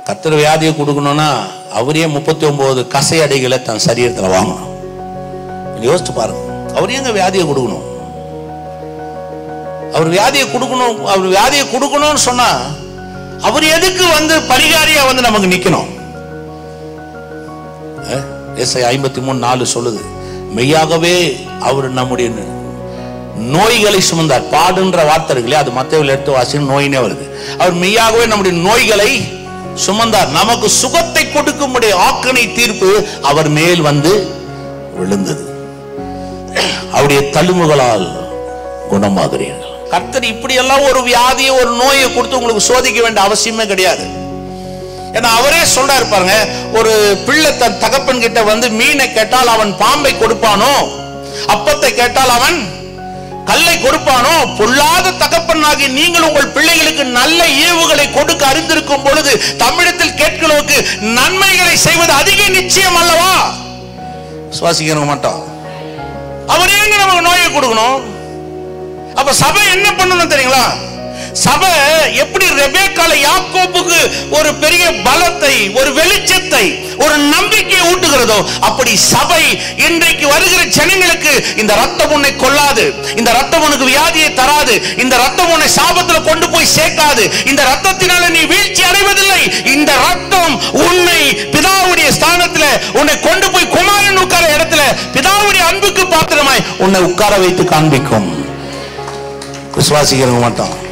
கர்த்தர் வியாதியை கொடுக்கணும்னா அவரே முப்பத்தி ஒன்பது கசை அடைகளை தன் சரீரத்தில் வாங்கணும் கொஞ்சம் யோசிச்சு பாருங்க அவர் எங்க வியாதியை கொடுக்கணும் அவர் வியாதியை கொடுக்கணும் அவர் வியாதியை கொடுக்கணும்னு சொன்னா அவர் எதுக்கு வந்து பரிகாரியா வந்து நமக்கு நிக்கணும் எஸ்ஐ ஐம்பத்தி மூணு நாலு சொல்லுது மெய்யாகவே அவர் நம்முடைய நோய்களை சுமந்தார் பாடுன்ற வார்த்தை இருக்கு இல்லையா அது மத்தவர்கள் எடுத்து வாசி நோயினே வருது அவர் மெய்யாகவே நம்முடைய நோய்களை சுமந்தார் நமக்கு சுகத்தை கொடுக்கும்படிய ஆக்கனை தீர்ப்பு அவர் மேல் வந்து விழுந்தது அவருடைய தழும்புகளால் குணமாகிறீர்கள் கர்த்தர் இப்படி எல்லாம் ஒரு வியாதியை ஒரு நோயை கொடுத்து உங்களுக்கு சோதிக்க வேண்டிய அவசியமே கிடையாது ஏன்னா அவரே சொல்றாரு பாருங்க ஒரு பிள்ளை தன் தகப்பன் கிட்ட வந்து மீனை கேட்டால் அவன் பாம்பை கொடுப்பானோ அப்பத்தை கேட்டால் அவன் கல்லை கொடுப்பானோ பொல்லாத தகப்பனாகி நீங்கள் உங்கள் பிள்ளைகளுக்கு நல்ல ஈவுகளை கொடுக்க அறிந்திருக்கும் பொழுது தமிழத்தில் கேட்கிறவருக்கு நன்மைகளை செய்வது அதிக நிச்சயம் அல்லவா சுவாசிக்கிறவங்க மாட்டோம் அவர் ஏங்க நமக்கு நோயை கொடுக்கணும் அப்ப சபை என்ன பண்ணணும் தெரியுங்களா சபை எப்படி ரெபேக்கால யாக்கோப்புக்கு ஒரு பெரிய பலத்தை ஒரு வெளிச்சத்தை ஒரு நம்பிக்கையை ஊட்டுகிறதோ அப்படி சபை இன்றைக்கு வருகிற ஜனங்களுக்கு இந்த ரத்தம் உன்னை கொல்லாது இந்த ரத்தம் உனக்கு வியாதியை தராது இந்த ரத்தம் உன்னை சாபத்துல கொண்டு போய் சேர்க்காது இந்த ரத்தத்தினால நீ வீழ்ச்சி அடைவதில்லை இந்த ரத்தம் உன்னை பிதாவுடைய ஸ்தானத்துல உன்னை கொண்டு போய் குமாரன் உட்கார இடத்துல பிதாவுடைய அன்புக்கு பாத்திரமாய் உன்னை உட்கார வைத்து காண்பிக்கும் விசுவாசிக்கிறவங்க மாட்டோம்